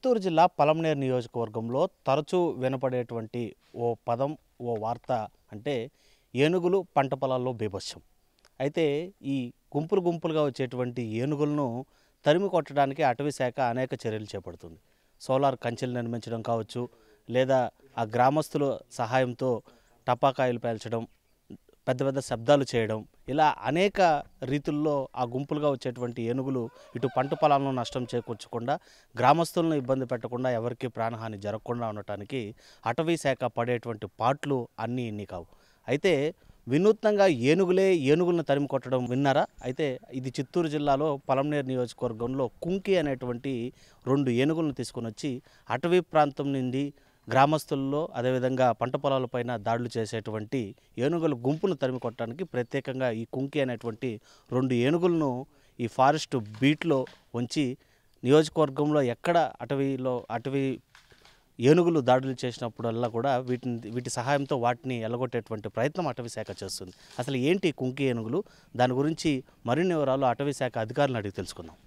చిత్తూరు జిల్లా పలమనేరు నియోజకవర్గంలో తరచూ వినపడేటువంటి ఓ పదం ఓ వార్త అంటే ఏనుగులు పంట పొలాల్లో బీభత్సం అయితే ఈ గుంపులు గుంపులుగా వచ్చేటువంటి ఏనుగులను తరిమి కొట్టడానికి అటవీ శాఖ అనేక చర్యలు చేపడుతుంది సోలార్ కంచెలు నిర్మించడం కావచ్చు లేదా ఆ గ్రామస్తుల సహాయంతో టపాకాయలు పేల్చడం పెద్ద పెద్ద శబ్దాలు చేయడం ఇలా అనేక రీతుల్లో ఆ గుంపులుగా వచ్చేటువంటి ఏనుగులు ఇటు పంట పొలాలను నష్టం చేకూర్చకుండా గ్రామస్తులను ఇబ్బంది పెట్టకుండా ఎవరికి ప్రాణహాని జరగకుండా ఉండటానికి అటవీ శాఖ పడేటువంటి పాట్లు అన్నీ ఇన్ని కావు అయితే వినూత్నంగా ఏనుగులే ఏనుగులను తరిమి కొట్టడం విన్నారా అయితే ఇది చిత్తూరు జిల్లాలో పలమనేరు నియోజకవర్గంలో కుంకి అనేటువంటి రెండు ఏనుగులను తీసుకొని వచ్చి అటవీ ప్రాంతం నుండి గ్రామస్తుల్లో అదేవిధంగా పంట పొలాలపైన దాడులు చేసేటువంటి ఏనుగుల గుంపును తరిమి కొట్టడానికి ప్రత్యేకంగా ఈ కుంకి అనేటువంటి రెండు ఏనుగులను ఈ ఫారెస్ట్ బీట్లో ఉంచి నియోజకవర్గంలో ఎక్కడ అటవీలో అటవీ ఏనుగులు దాడులు చేసినప్పుడల్లా కూడా వీటిని వీటి సహాయంతో వాటిని ఎల్లగొట్టేటువంటి ప్రయత్నం అటవీ శాఖ చేస్తుంది అసలు ఏంటి ఈ కుంకి ఏనుగులు దాని గురించి మరిన్ని వివరాలు అటవీ శాఖ అధికారులను అడిగి తెలుసుకుందాం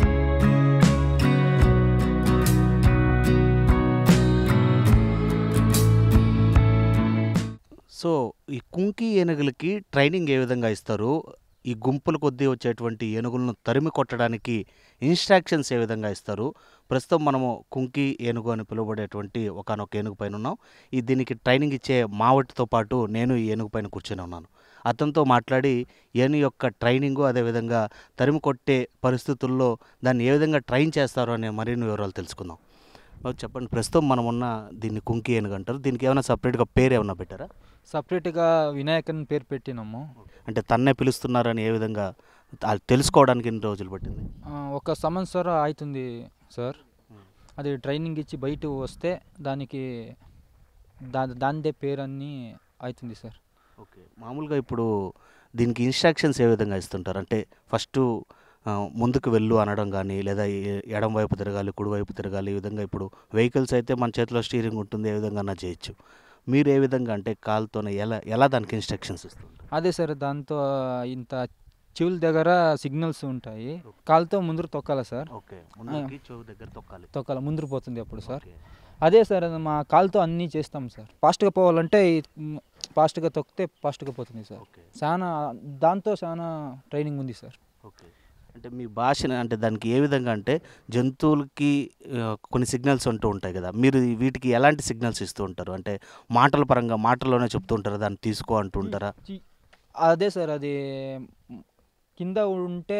సో ఈ కుంకి ఏనుగులకి ట్రైనింగ్ ఏ విధంగా ఇస్తారు ఈ గుంపుల కొద్దీ వచ్చేటువంటి ఏనుగులను తరిమి కొట్టడానికి ఇన్స్ట్రక్షన్స్ ఏ విధంగా ఇస్తారు ప్రస్తుతం మనము కుంకి ఏనుగు అని పిలువబడేటువంటి ఒకనొక ఏనుగు పైన ఉన్నాం ఈ దీనికి ట్రైనింగ్ ఇచ్చే మావటితో పాటు నేను ఈ ఏనుగు పైన కూర్చొని ఉన్నాను అతనితో మాట్లాడి ఏను యొక్క ట్రైనింగు అదేవిధంగా తరిమి కొట్టే పరిస్థితుల్లో దాన్ని ఏ విధంగా ట్రైన్ చేస్తారో అనే మరిన్ని వివరాలు తెలుసుకుందాం బాబు చెప్పండి ప్రస్తుతం మనం ఉన్న దీన్ని కుంకి ఏనుగు అంటారు దీనికి ఏమైనా సపరేట్గా పేరు ఏమైనా పెట్టారా సపరేట్గా వినాయకన్ పేరు పెట్టినాము అంటే తన్నే పిలుస్తున్నారని ఏ విధంగా అది తెలుసుకోవడానికి ఎన్ని రోజులు పట్టింది ఆ, ఒక సంవత్సరం అవుతుంది సార్ అది ట్రైనింగ్ ఇచ్చి బయట వస్తే దానికి దా దానిదే పేరు అన్నీ అవుతుంది సార్ ఓకే మామూలుగా ఇప్పుడు దీనికి ఇన్స్ట్రక్షన్స్ ఏ విధంగా ఇస్తుంటారు అంటే ఫస్ట్ ముందుకు వెళ్ళు అనడం కానీ లేదా ఏ- ఎడం వైపు తిరగాలి కుడి వైపు తిరగాలి ఈ విధంగా ఇప్పుడు వెహికల్స్ అయితే మన చేతిలో స్టీరింగ్ ఉంటుంది ఏ విధంగా అన్నా చేయొచ్చు మీరు ఏ విధంగా అంటే కాల్తోనే ఎలా ఎలా దానికి ఇన్స్ట్రక్షన్స్ ఇస్తుంటారు అదే సార్ దాంతో ఇంత చెవుల దగ్గర సిగ్నల్స్ ఉంటాయి కాలుతో ముందర తొక్కాలి సార్ ఓకే ముందుకి చెవు దగ్గర తొక్కాలి తొక్కాలి ముందర పోతుంది అప్పుడు సార్ ఓకే. అదే సార్ అది మా కాలుతో అన్నీ చేస్తాం సార్ ఫాస్ట్గా పోవాలంటే ఫాస్ట్గా తొక్కితే ఫాస్ట్గా పోతుంది సార్ ఓకే చాలా దాంతో చాలా ట్రైనింగ్ ఉంది సార్ ఓకే అంటే మీ భాషని అంటే దానికి ఏ విధంగా అంటే జంతువులకి ఆ, కొన్ని సిగ్నల్స్ ఉంటూ ఉంటాయి కదా మీరు వీటికి ఎలాంటి సిగ్నల్స్ ఇస్తూ ఉంటారు అంటే మాటల పరంగా మాటల్లోనే చెప్తూ ఉంటారా దాన్ని తీసుకో అంటూ ఉంటారా చి- అదే సార్ అది మ్, కింద ఉంటే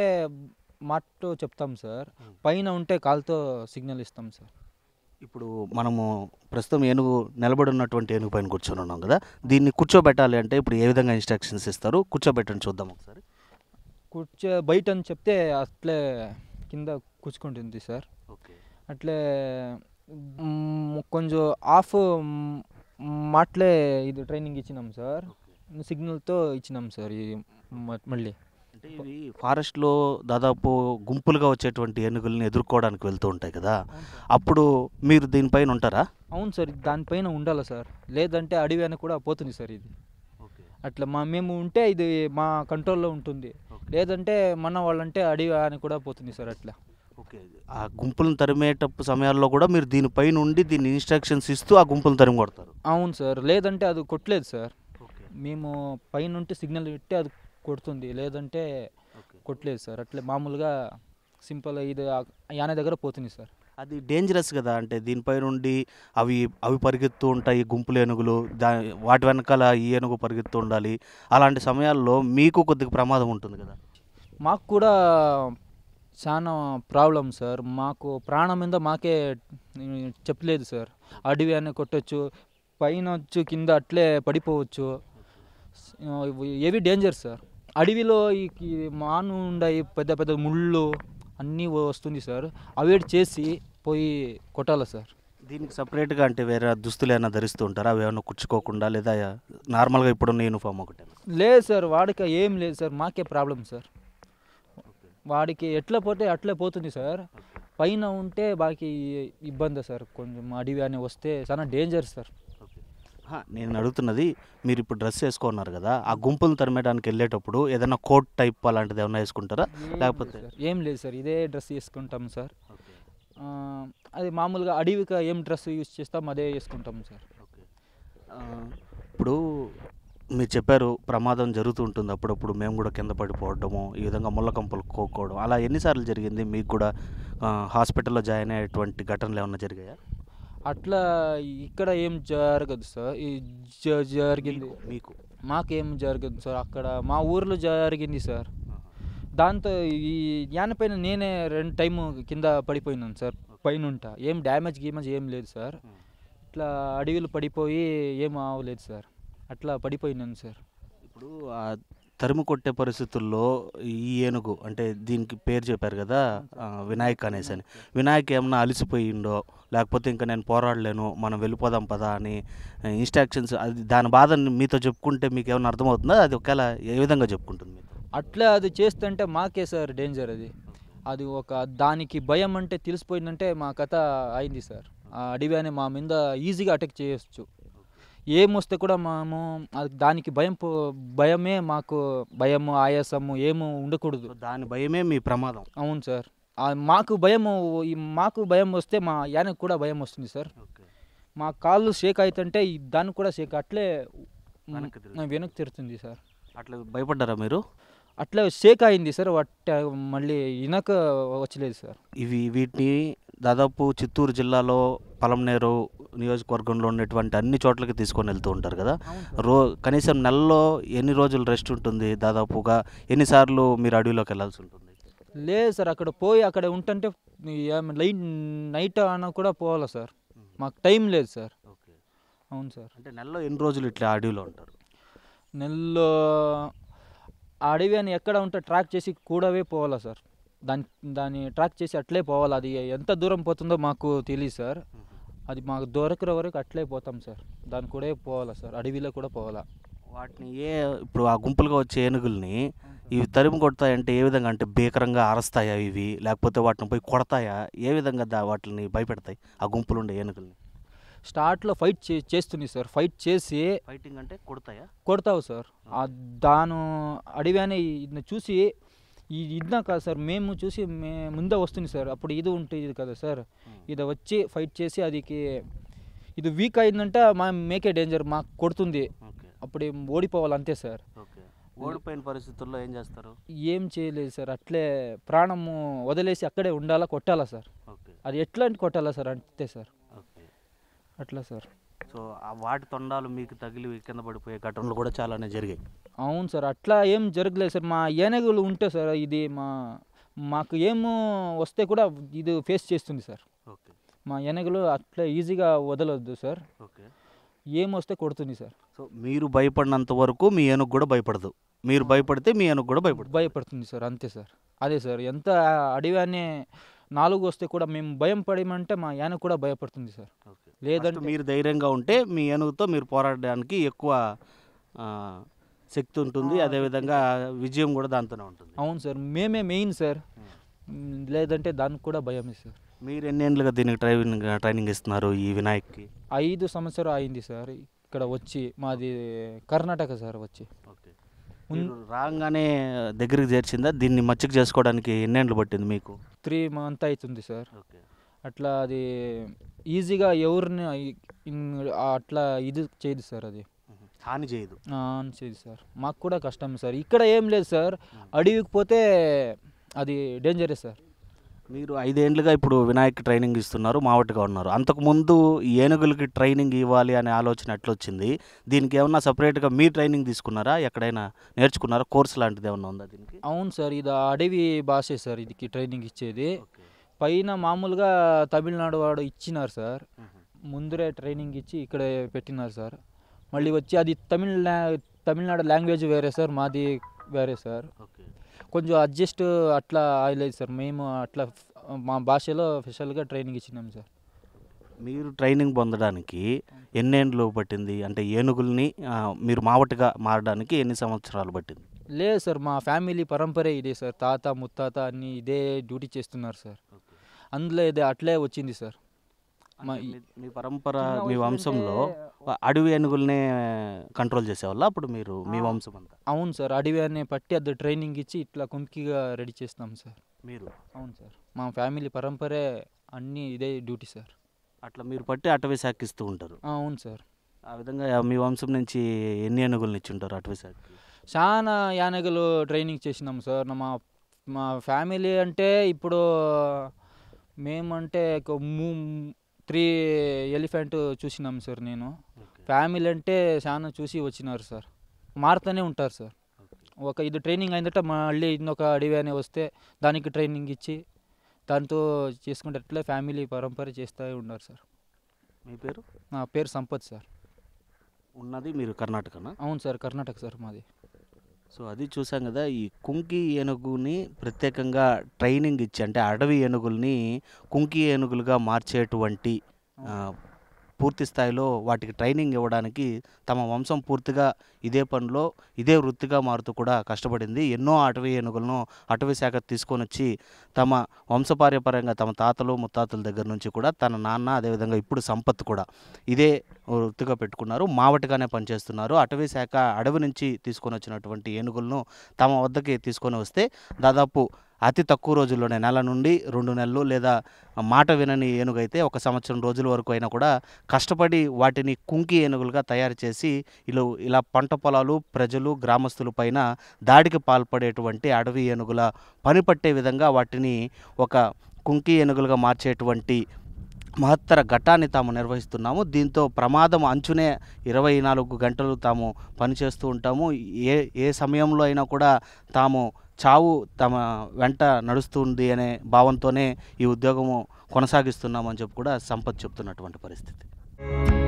మాట చెప్తాం సార్ పైన ఉంటే కాలుతో సిగ్నల్ ఇస్తాం సార్ ఇప్పుడు మనము ప్రస్తుతం ఏనుగు నిలబడి ఉన్నటువంటి ఏనుగు పైన కూర్చొని ఉన్నాం కదా దీన్ని కూర్చోబెట్టాలి అంటే ఇప్పుడు ఏ విధంగా ఇన్స్ట్రక్షన్స్ ఇస్తారు కూర్చోబెట్టండి చూద్దాం ఒకసారి కూర్చో బయట అని చెప్తే అట్లే కింద కూర్చుకుంటుంది సార్ ఓకే అట్లే మ్, కొంచెం ఆఫ్ మ్, మాటలే ఇది ట్రైనింగ్ ఇచ్చినాం సార్ సిగ్నల్తో ఇచ్చినాం సార్ ఇది మ- మళ్ళీ అంటే ఇవి ఫారెస్ట్లో దాదాపు గుంపులుగా వచ్చేటువంటి ఏనుగుల్ని ఎదుర్కోవడానికి వెళ్తూ ఉంటాయి కదా అప్పుడు మీరు దీనిపైన ఉంటారా అవును సార్ దానిపైన ఉండాలి సార్ లేదంటే అడవి అని కూడా పోతుంది సార్ ఇది ఓకే అట్లా మా మేము ఉంటే ఇది మా కంట్రోల్లో ఉంటుంది లేదంటే మన వాళ్ళంటే అడవి అని కూడా పోతుంది సార్ అట్లా ఓకే ఆ గుంపులను తరిమేటప్పుడు సమయాల్లో కూడా మీరు దీనిపైన ఉండి దీన్ని ఇన్స్ట్రక్షన్స్ ఇస్తూ ఆ గుంపులను తరిమి కొడతారు అవును సార్ లేదంటే అది కొట్టలేదు సార్ ఓకే మేము పైన ఉంటే సిగ్నల్ ఇస్తే అది కొడుతుంది లేదంటే ఓకే కొట్టలేదు సార్ అట్లే మామూలుగా సింపుల్ ఇది ఆ యాన దగ్గర పోతుంది సార్ అది డేంజరస్ కదా అంటే దీనిపై నుండి అవి అవి పరిగెత్తూ ఉంటాయి గుంపులు ఏనుగులు దా వాటి వెనకాల ఈ ఏనుగు పరిగెత్తూ ఉండాలి అలాంటి సమయాల్లో మీకు కొద్దిగా ప్రమాదం ఉంటుంది కదా మాకు కూడా చాలా ప్రాబ్లం సార్ మాకు ప్రాణం మీద మాకే ఉమ్, చెప్పలేదు సార్ అడవి అని కొట్టచ్చు పైన వచ్చు కింద అట్లే పడిపోవచ్చు ఆ, ఇవి ఏవి డేంజర్ సార్ అడవిలో ఈ ఈ మాను ఉండయి పెద్ద పెద్ద ముళ్ళు అన్నీ వస్తుంది సార్ అవేట్ చేసి పోయి కొట్టాలి సార్ దీనికి సపరేట్గా అంటే వేరే దుస్తులు ఏమైనా ధరిస్తూ ఉంటారా అవి ఏమైనా కుచ్చుకోకుండా లేదా నార్మల్గా ఇప్పుడున్న యూనిఫామ్ ఒకటే లేదు సార్ వాడికి ఏం లేదు సార్ మాకే ప్రాబ్లం సార్ వాడికి ఎట్లా పోతే అట్లే పోతుంది సార్ పైన ఉంటే బాకి ఇబ్బంది సార్ కొంచెం అడవి అని వస్తే చాలా డేంజర్ సార్ హా, నేను అడుగుతున్నది మీరు ఇప్పుడు డ్రెస్ వేసుకున్నారు కదా ఆ గుంపులను తరిమేయడానికి వెళ్ళేటప్పుడు ఏదైనా కోట్ టైప్ అలాంటిది ఏమైనా వేసుకుంటారా లేకపోతే సార్ ఏం లేదు సార్ ఇదే డ్రెస్ వేసుకుంటాం సార్ ఆ, అది మామూలుగా అడవిగా ఏం డ్రెస్ యూస్ చేస్తాం అదే వేసుకుంటాం సార్ ఓకే ఆ, ఇప్పుడు మీరు చెప్పారు ప్రమాదం జరుగుతూ ఉంటుంది అప్పుడప్పుడు మేము కూడా కింద పడిపోవడము ఈ విధంగా ముళ్ళ కంపలు కోక్కోవడం అలా ఎన్నిసార్లు జరిగింది మీకు కూడా ఆ, హాస్పిటల్లో జాయిన్ అయ్యేటువంటి ఘటనలు ఏమన్నా జరిగాయా అట్లా ఇక్కడ ఏం జరగదు సార్ ఈ జ- జరిగింది మీకు- మీకు మాకేం జరగదు సార్ అక్కడ మా ఊర్లో జరిగింది సార్ దాంతో ఈ యాన పైన నేనే రెండు టైము కింద పడిపోయినాను సార్ పైన ఉంటా ఏం డ్యామేజ్ గీమేజ్ ఏం లేదు సార్ ఇట్లా అడవిలో పడిపోయి ఏం అవ్వలేదు సార్ అట్లా పడిపోయినాను సార్ ఇప్పుడు ఆ తరిమి కొట్టే పరిస్థితుల్లో ఈ ఏనుగు అంటే దీనికి పేరు చెప్పారు కదా ఆ, వినాయక్ అనేసి అని వినాయక్ ఏమన్నా అలసిపోయిండో లేకపోతే ఇంకా నేను పోరాడలేను మనం వెళ్ళిపోదాం పదా అని ఇన్స్ట్రక్షన్స్ అది దాని బాధని మీతో చెప్పుకుంటే మీకు ఏమైనా అర్థమవుతుందా అది ఒకవేళ ఏ విధంగా చెప్పుకుంటుంది మీతో అట్లా అది చేస్తుంటే మాకే సార్ డేంజర్ అది అది ఒక దానికి భయం అంటే తెలిసిపోయిందంటే మా కథ అయింది సార్ ఆ అడవి అనే మా మీద ఈజీగా అటాక్ చేయొచ్చు ఏమొస్తే కూడా మేము అది దానికి భయం పో- భయమే మాకు భయము ఆయాసము ఏమో ఉండకూడదు సో దాని భయమే మీ ప్రమాదం అవును సార్ ఆ మాకు భయం ఈ మాకు భయం వస్తే మా యానకు కూడా భయం వస్తుంది సార్ ఓకే మా కాళ్ళు షేక్ అవుతుంటే ఈ దానికి కూడా షేక్ అట్లే వెనక్కి తిరుగుతుంది. వెనక్కి తిరుగుతుంది సార్ అట్లా భయపడ్డారా మీరు అట్లా షేక్ అయింది సార్ వట్ట మళ్ళీ ఇనక వచ్చలేదు సార్ ఇవి వీటిని దాదాపు చిత్తూరు జిల్లాలో పలంనేరు నియోజకవర్గంలో ఉన్నటువంటి అన్ని చోట్లకి తీసుకొని వెళ్తూ ఉంటారు కదా రో కనీసం నెలలో ఎన్ని రోజులు రెస్ట్ ఉంటుంది దాదాపుగా ఎన్నిసార్లు మీరు అడవిలోకి వెళ్ళాల్సి ఉంటుంది లేదు సార్ అక్కడ పోయి అక్కడ ఉంటుంటే లైట్ నైట్ అన్న కూడా పోవాలా సార్ మాకు టైం లేదు సార్ ఓకే అవును సార్ అంటే నెలలో ఎన్ని రోజులు ఇట్లా అడవిలో ఉంటారు నెలలో ఆ అడవి అని ఎక్కడ ఉంటే ట్రాక్ చేసి కూడవే పోవాలా సార్ దాని దాన్ని ట్రాక్ చేసి అట్లే పోవాలి అది ఎంత దూరం పోతుందో మాకు తెలియదు సార్ అది మాకు దొరకర వరకు అట్లే పోతాం సార్ దాని కూడా పోవాలా సార్ అడవిలో కూడా పోవాలా వాటిని ఏ ఇప్పుడు ఆ గుంపులుగా వచ్చే ఏనుగుల్ని ఇవి తరిమి కొడతాయంటే ఏ విధంగా అంటే భీకరంగా అరస్తాయా ఇవి లేకపోతే వాటిని పోయి కొడతాయా ఏ విధంగా దా వాటిని భయపెడతాయి ఆ గుంపులు ఉండే ఏనుగుల్ని స్టార్ట్లో ఫైట్ చే చేస్తుంది సార్ ఫైట్ చేసి ఫైటింగ్ అంటే కొడతాయా కొడతావు సార్ ఆ దాను అడవి అనే ఇది చూసి ఈ ఇదినా కాదు సార్ మేము చూసి మే ముందే వస్తుంది సార్ అప్పుడు ఇది ఉంటుంది కదా సార్ ఇది వచ్చి ఫైట్ చేసి అదికి ఇది వీక్ అయిందంటే మా మేకే డేంజర్ మాకు కొడుతుంది ఓకే అప్పుడు ఏం ఓడిపోవాలి అంతే సార్ ఓకే ఓడిపోయిన పరిస్థితుల్లో ఏం చేస్తారు ఏం చేయలేదు సార్ అట్లే ప్రాణము వదిలేసి అక్కడే ఉండాలా కొట్టాలా సార్ ఓకే అది ఎట్లాంటి కొట్టాలా సార్ అంతే సార్ ఓకే అట్లా సార్ సో ఆ వాటి తొండాలు మీకు తగిలి కింద పడిపోయే ఘటనలు కూడా చాలానే జరిగాయి అవును సార్ అట్లా ఏం జరగలేదు సార్ మా ఏనుగులు ఉంటే సార్ ఇది మా మాకు ఏమో వస్తే కూడా ఇది ఫేస్ చేస్తుంది సార్ ఓకే మా ఏనుగులు అట్లా ఈజీగా వదలొద్దు సార్ ఓకే ఏం వస్తే కొడుతుంది సార్ సో మీరు భయపడినంత వరకు మీ ఏనుగు కూడా భయపడదు మీరు భయపడితే మీ ఏనుగు కూడా భయపడదు భయపడుతుంది సార్ అంతే సార్ అదే సార్ ఎంత అడవి అనే నాలుగు వస్తే కూడా మేము భయం పడమంటే మా యాన కూడా భయపడుతుంది సార్ ఓకే లేదంటే ఫస్ట్ మీరు ధైర్యంగా ఉంటే మీ ఏనుగుతో మీరు పోరాడడానికి ఎక్కువ ఆ, శక్తి ఉంటుంది అదేవిధంగా విజయం కూడా దాంతోనే ఉంటుంది అవును సార్ మేమే మెయిన్ సార్ మ్, లేదంటే దానికి కూడా భయమే సార్ మీరు ఎన్నేళ్ళుగా దీనికి ట్రైనింగ్ ట్రైనింగ్ ఇస్తున్నారు ఈ వినాయక్కి ఐదు సంవత్సరం అయింది సార్ ఇక్కడ వచ్చి మాది కర్ణాటక సార్ వచ్చి ఓకే మీరు రాగానే దగ్గరికి చేర్చిందా దీన్ని మచ్చిక చేసుకోవడానికి ఎన్నేళ్ళు పట్టింది మీకు త్రీ మంత్ అవుతుంది సార్ ఓకే అట్లా అది ఈజీగా ఎవరిని ఇన్- అట్లా ఇది చేయదు సార్ అది హాని చేయదు ఆ, అని చేయదు సార్ మాకు కూడా కష్టం సార్ ఇక్కడ ఏం లేదు సార్ అడవికి పోతే అది డేంజరే సార్ మీరు ఐదేండ్లుగా ఇప్పుడు వినాయక్ ట్రైనింగ్ ఇస్తున్నారు మావటిగా ఉన్నారు అంతకుముందు ఈ ఏనుగులకి ట్రైనింగ్ ఇవ్వాలి అనే ఆలోచన ఎట్లొచ్చింది దీనికి ఏమన్నా సపరేట్గా మీ ట్రైనింగ్ తీసుకున్నారా ఎక్కడైనా నేర్చుకున్నారా కోర్స్ లాంటిది ఏమన్నా ఉందా దీనికి అవును సార్ ఇది అడవి భాషే సార్ ఇది ట్రైనింగ్ ఇచ్చేది ఓకే పైన మామూలుగా తమిళనాడు వాడు ఇచ్చినారు సార్ ముందరే ట్రైనింగ్ ఇచ్చి ఇక్కడ పెట్టినారు సార్ మళ్ళీ వచ్చి అది తమిళ లా- తమిళనాడు లాంగ్వేజ్ వేరే సార్ మాది వేరే సార్ ఓకే కొంచెం అడ్జస్ట్ అట్లా అయ్యలేదు సార్ మేము అట్లా ఫ్- మా భాషలో స్పెషల్గా ట్రైనింగ్ ఇచ్చినాం సార్ మీరు ట్రైనింగ్ పొందడానికి ఎన్నేండ్లు పట్టింది అంటే ఏనుగుల్ని ఆ, మీరు మావటిగా మారడానికి ఎన్ని సంవత్సరాలు పట్టింది లేదు సార్ మా ఫ్యామిలీ పరంపరే ఇదే సార్ తాత ముత్తాత అన్నీ ఇదే డ్యూటీ చేస్తున్నారు సార్ అందులో ఇదే అట్లే వచ్చింది సార్ మా అంటే ఈ- మీ- మీ పరంపర చిన్న మీ వయసు వంశంలో నుండే- అడవి ఏనుగుల్నే కంట్రోల్ చేసేవాళ్ళ అప్పుడు మీరు మీ వంశం అంతా అవును సార్ అడవి అనే పట్టి అది ట్రైనింగ్ ఇచ్చి ఇట్లా కుంకిగా రెడీ చేస్తాం సార్ మీరు అవును సార్ మా ఫ్యామిలీ పరంపరే అన్నీ ఇదే డ్యూటీ సార్ అట్లా మీరు పట్టి అటవీ శాఖ ఇస్తూ ఉంటారు ఆ, అవును సార్ ఆ విధంగా మీ వంశం నుంచి ఎన్ని ఏనుగులను ఇచ్చి ఉంటారు అటవీ శాఖకి చాలా యానగలు ట్రైనింగ్ చేసినాం సార్ మా మా ఫ్యామిలీ అంటే ఇప్పుడు మేమంటే ఒక మూ త్రీ ఎలిఫెంట్ చూసినాం సార్ నేను ఫ్యామిలీ అంటే చాలా చూసి వచ్చినారు సార్ మారుతూనే ఉంటారు సార్ ఒక ఇది ట్రైనింగ్ అయిందట మళ్ళీ ఇంకొక అడవి అనే వస్తే దానికి ట్రైనింగ్ ఇచ్చి దాంతో చేసుకుంటే అట్లే ఫ్యామిలీ పరంపర చేస్తూ ఉన్నారు సార్ మీ పేరు నా పేరు సంపత్ సార్ ఉన్నది మీరు కర్ణాటకనా అవును సార్ కర్ణాటక సార్ మాది సో అది చూసాం కదా ఈ కుంకి ఏనుగుని ప్రత్యేకంగా ట్రైనింగ్ ఇచ్చి అంటే అడవి ఏనుగుల్ని కుంకి ఏనుగులుగా మార్చేటువంటి ఆ, పూర్తి స్థాయిలో వాటికి ట్రైనింగ్ ఇవ్వడానికి తమ వంశం పూర్తిగా ఇదే పనిలో ఇదే వృత్తిగా మారుతూ కూడా కష్టపడింది ఎన్నో అటవీ ఏనుగులను అటవీ శాఖ తీసుకొని వచ్చి తమ వంశపార్యపరంగా తమ తాతలు ముత్తాతల దగ్గర నుంచి కూడా తన నాన్న అదేవిధంగా ఇప్పుడు సంపత్ కూడా ఇదే వృత్తిగా పెట్టుకున్నారు మావటిగానే పనిచేస్తున్నారు అటవీ శాఖ అడవి నుంచి తీసుకొని వచ్చినటువంటి ఏనుగులను తమ వద్దకి తీసుకొని వస్తే దాదాపు అతి తక్కువ రోజుల్లోనే నెల నుండి రెండు నెలలు లేదా మాట వినని ఏనుగైతే ఒక సంవత్సరం రోజుల వరకు అయినా కూడా కష్టపడి వాటిని కుంకి ఏనుగులుగా తయారు చేసి ఇలా ఇలా పంట పొలాలు ప్రజలు గ్రామస్తుల పైన దాడికి పాల్పడేటువంటి అడవి ఏనుగుల పని పట్టే విధంగా వాటిని ఒక కుంకి ఏనుగులుగా మార్చేటువంటి మహత్తర ఘట్టాన్ని తాము నిర్వహిస్తున్నాము దీంతో ప్రమాదం అంచునే ఇరవై నాలుగు గంటలు తాము పనిచేస్తూ ఉంటాము ఏ ఏ సమయంలో అయినా కూడా తాము చావు తమ వెంట నడుస్తుంది అనే భావంతోనే ఈ ఉద్యోగము కొనసాగిస్తున్నామని చెప్పి కూడా సంపత్ చెప్తున్నటువంటి పరిస్థితి